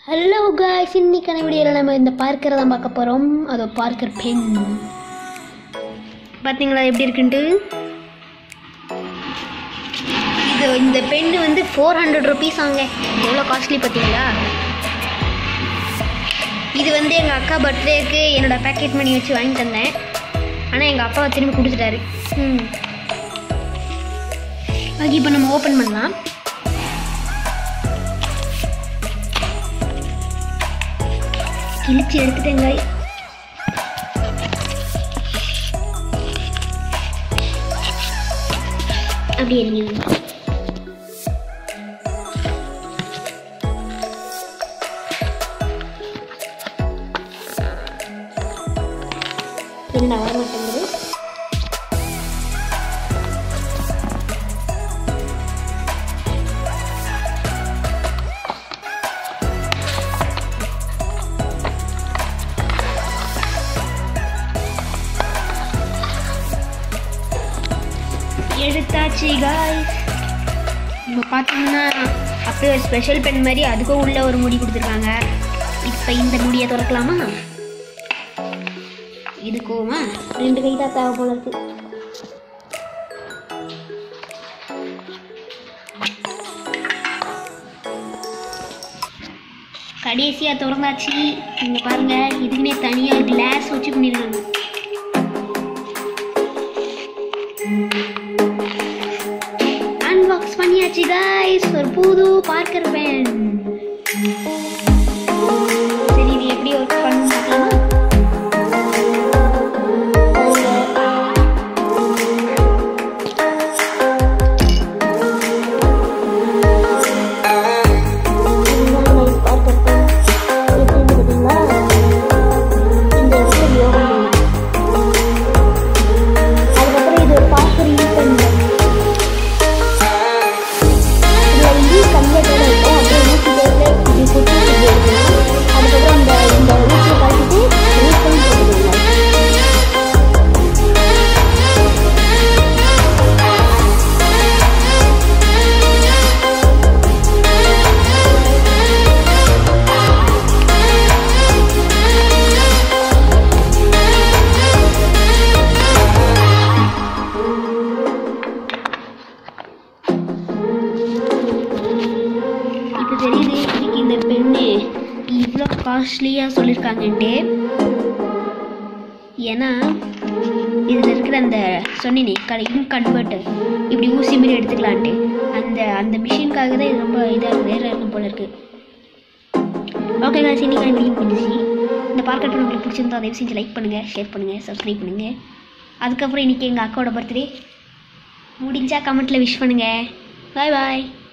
hello guys இன்னைக்கான வீடியோவில் நம்ம இந்த பார்க்கரை தான் பார்க்க போகிறோம் அதோ பார்க்கர் பென் பார்த்தீங்களா எப்படி இருக்குன்ட்டு இது இந்த பென்னு வந்து ஃபோர் ஹண்ட்ரட் ருபீஸ் ஆங்க எவ்வளோ காஸ்ட்லி பார்த்தீங்களா இது வந்து எங்கள் அக்கா பர்த்டேக்கு என்னோட பேக்கெட் மணி வச்சு வாங்கி தந்தேன் ஆனால் எங்கள் அப்பாவை திரும்பி கொடுத்துட்டாரு ம் ஓகே இப்போ நம்ம ஓப்பன் பண்ணலாம் கிழிச்சு எடுத்துட்டேங்க அப்படியே இருங்க என்ன வர மாட்டேங்குது எடுத்தாச்சு காய்ஸ் இப்போ பார்த்தீங்கன்னா அப்படியே ஒரு ஸ்பெஷல் பென் மாதிரி அதுக்கும் உள்ள ஒரு முடி கொடுத்துருக்காங்க இப்போ இந்த முடியை திறக்கலாமா இதுக்குமா ரெண்டு கை தான் தேவை போல இருக்கு கடைசியாக திறந்தாச்சு இங்கே பாருங்க இதுக்குன்னே தனியாக கிளாஸ் வச்சு பண்ணிருக்காங்க அன்பாக்ஸ் பண்ணியாச்சு காய்ஸ் ஒரு புது பார்க்கர் பென் சரி இது எப்படி ஒர்க் பண்ணணும் பார்க்கலாமா அதுக்கப்புறம் இது ஒரு பார்க்கர் யூஸ் பண்ணுறேன் இதில் வந்து கம்மியாக இருக்கும் அப்புறம் ஊசி பேரில் இப்படி சுற்றி இப்படி எடுக்கணும் அதுக்கப்புறம் இந்த இந்த ஊசியை கழிச்சிட்டு யூஸ் பண்ணி போட்டுக்கோங்க இப்போ தெரியுது எனக்கு இந்த பெண்ணு இவ்வளோ காஸ்ட்லியாக சொல்லியிருக்காங்கன்ட்டு ஏன்னா இதில் இருக்கிற அந்த சொன்னினே க இங்க் கன்வெர்ட்டர் இப்படி ஊசி மாரி எடுத்துக்கலான்ட்டு அந்த அந்த மிஷினுக்காக தான் இது ரொம்ப இதாக வேற இருக்கும் போல இருக்கு ஓகே நான் இன்னைக்கு வீடியோ முடிஞ்சிச்சு இந்த பார்க்கட் உங்களுக்கு பிடிச்சிருந்தா தயவு செஞ்சு லைக் பண்ணுங்கள் ஷேர் பண்ணுங்கள் சப்ஸ்கிரைப் பண்ணுங்கள் அதுக்கப்புறம் இன்றைக்கி எங்கள் அக்காவோட பர்த்டே முடிஞ்சால் கமெண்ட்டில் விஷ் பண்ணுங்கள் பாய் பாய்